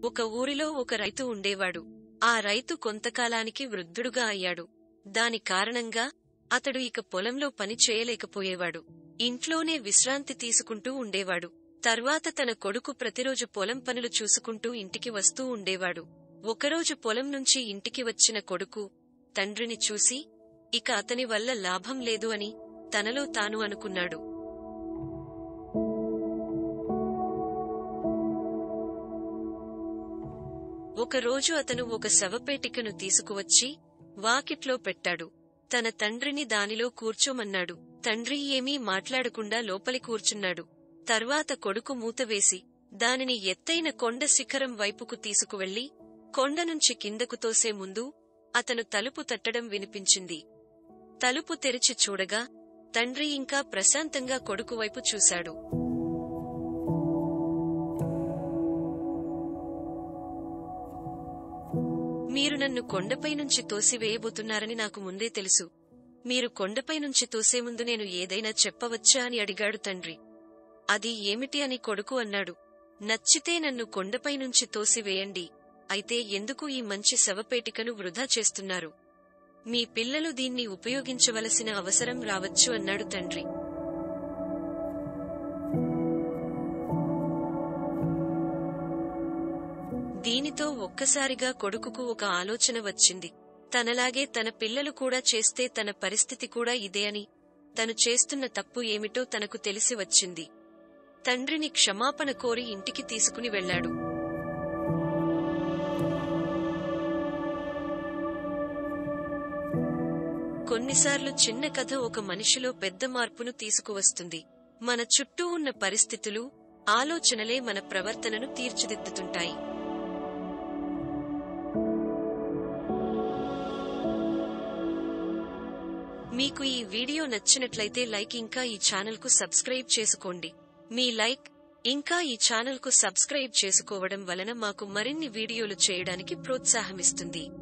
ఒక ఊరిలో ఒక రైతు ఉండేవాడు ఆ రైతు కొంతకాలానికి వృద్ధుడుగా అయ్యాడు దాని కారణంగా అతడు ఇక పొలంలో పని చేయలేకపోయేవాడు ఇంట్లోనే విశ్రాంతి తీసుకుంటూ ఉండేవాడు తర్వాత తన కొడుకు ప్రతిరోజు పొలం పనులు చూసుకుంటూ ఇంటికి వస్తూ ఉండేవాడు ఒకరోజు పొలం నుంచి ఇంటికి వచ్చిన కొడుకు తండ్రిని చూసి ఇక అతని వల్ల లాభం లేదు అని తనలో తాను అనుకున్నాడు ఒకరోజు అతను ఒక శవపేటికను తీసుకువచ్చి వాకిట్లో పెట్టాడు తన తండ్రిని దానిలో కూర్చోమన్నాడు తండ్రి ఏమీ మాట్లాడకుండా లోపలి కూర్చున్నాడు తర్వాత కొడుకు మూతవేసి దానిని ఎత్తైన కొండ శిఖరం వైపుకు తీసుకువెళ్లి కొండ నుంచి కిందకు తోసే ముందు అతను తలుపు తట్టడం వినిపించింది తలుపు తెరిచి చూడగా తండ్రి ఇంకా ప్రశాంతంగా కొడుకు వైపు చూశాడు మీరు నన్ను కొండపై నుంచి తోసివేయబోతున్నారని నాకు ముందే తెలుసు మీరు కొండపై నుంచి తోసే ముందు నేను ఏదైనా చెప్పవచ్చా అని అడిగాడు తండ్రి అది ఏమిటి అని కొడుకు అన్నాడు నచ్చితే నన్ను కొండపై నుంచి తోసివేయండి అయితే ఎందుకు ఈ మంచి శవపేటికను వృధా చేస్తున్నారు మీ పిల్లలు దీన్ని ఉపయోగించవలసిన అవసరం రావచ్చు అన్నాడు తండ్రి దీనితో ఒక్కసారిగా కొడుకుకు ఒక ఆలోచన వచ్చింది తనలాగే తన పిల్లలు కూడా చేస్తే తన పరిస్థితి కూడా ఇదే అని తను చేస్తున్న తప్పు ఏమిటో తనకు తెలిసి వచ్చింది తండ్రిని క్షమాపణ కోరి ఇంటికి తీసుకుని వెళ్లాడు కొన్నిసార్లు చిన్న కథ ఒక మనిషిలో పెద్ద మార్పును తీసుకువస్తుంది మన చుట్టూ ఉన్న పరిస్థితులు ఆలోచనలే మన ప్రవర్తనను తీర్చిదిద్దుతుంటాయి మీకు ఈ వీడియో నచ్చినట్లయితే లైక్ ఇంకా ఈ ఛానల్ కు సబ్స్క్రైబ్ చేసుకోండి మీ లైక్ ఇంకా ఈ ఛానల్ కు సబ్స్క్రైబ్ చేసుకోవడం వలన మాకు మరిన్ని వీడియోలు చేయడానికి ప్రోత్సాహమిస్తుంది